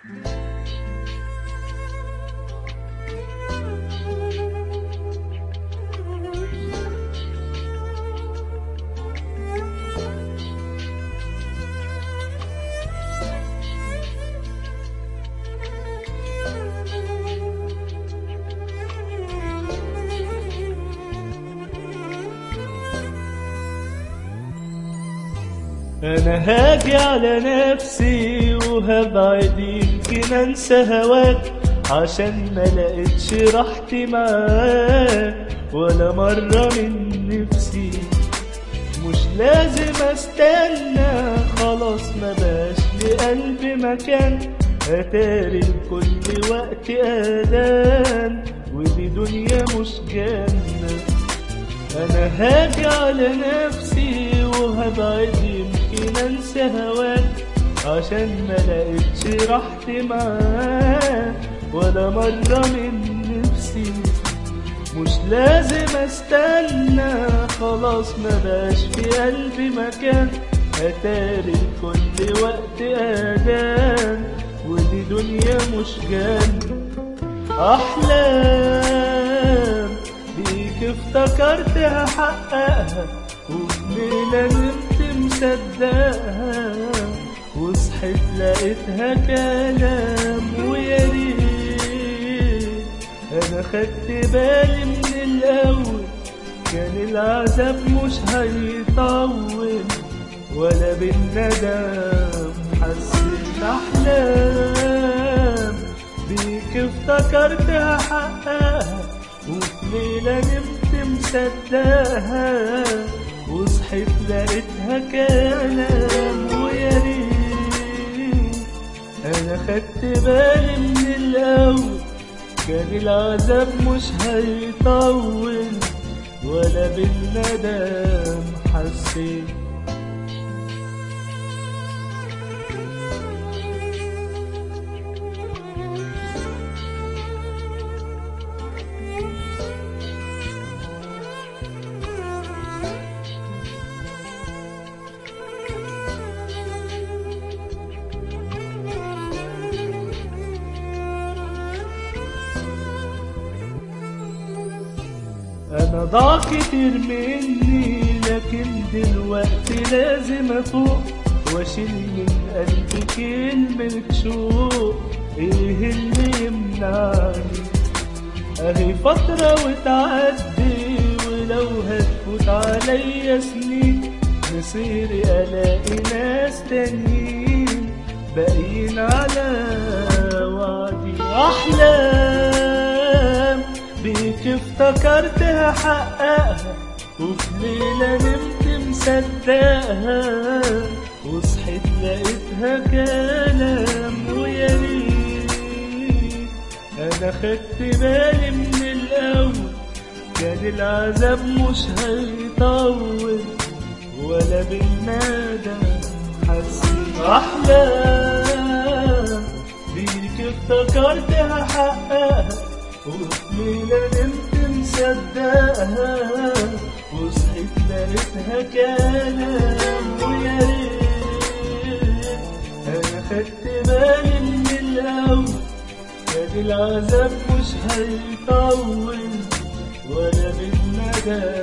انا هاجي على نفسي وهبعد يمكن انسى هواك عشان ما لقيتش راحتي معاك ولا مرة من نفسي مش لازم استنى خلاص ما باش لقلبي مكان اتاري كل وقت اذان ودي دنيا مش جنة انا هاجي على نفسي وهبعد يمكن انسى هواك عشان ما لقيتش راحتي معاك ولا مرة من نفسي مش لازم استنى خلاص ما باش في قلبي مكان اتاري كل وقت اذان ودي دنيا مش جنة احلام بيك افتكرت هحققها وفي ليلة نمت مصدقها وصحيت لقيتها كلام ويا ريت انا خدت بالي من الاول كان العذاب مش هيطول ولا بالندم حسيت احلام بيك افتكرت هحققها وفي ليلة نمت مصدقها وصحيت لقيتها كلام ويا ريت انا خدت بالي من الاول كان العذاب مش هيطول ولا بالندم حسيت انا ضاع كتير مني لكن دلوقتي لازم افوق واشيل من قلبي كلمة شوق ايه اللي يمنعني اهي فترة وتعدي ولو هتفوت عليا سنين مصيري الاقي ناس تانيين باقيين على وعدي احلام بيك افتكرت هحققها وفي ليلة نمت مصدقها وصحيت لقيتها كلام ويا ريت انا خدت بالي من الاول كان العذاب مش هيطول ولا بالندم حسيت احلام بيك افتكرت هحققها وفي ليلة نمت مصدقها وصحيت لقيتها كلام ويا ريت انا خدت بالي من الاول كان العذاب مش هيطول ولا بالندم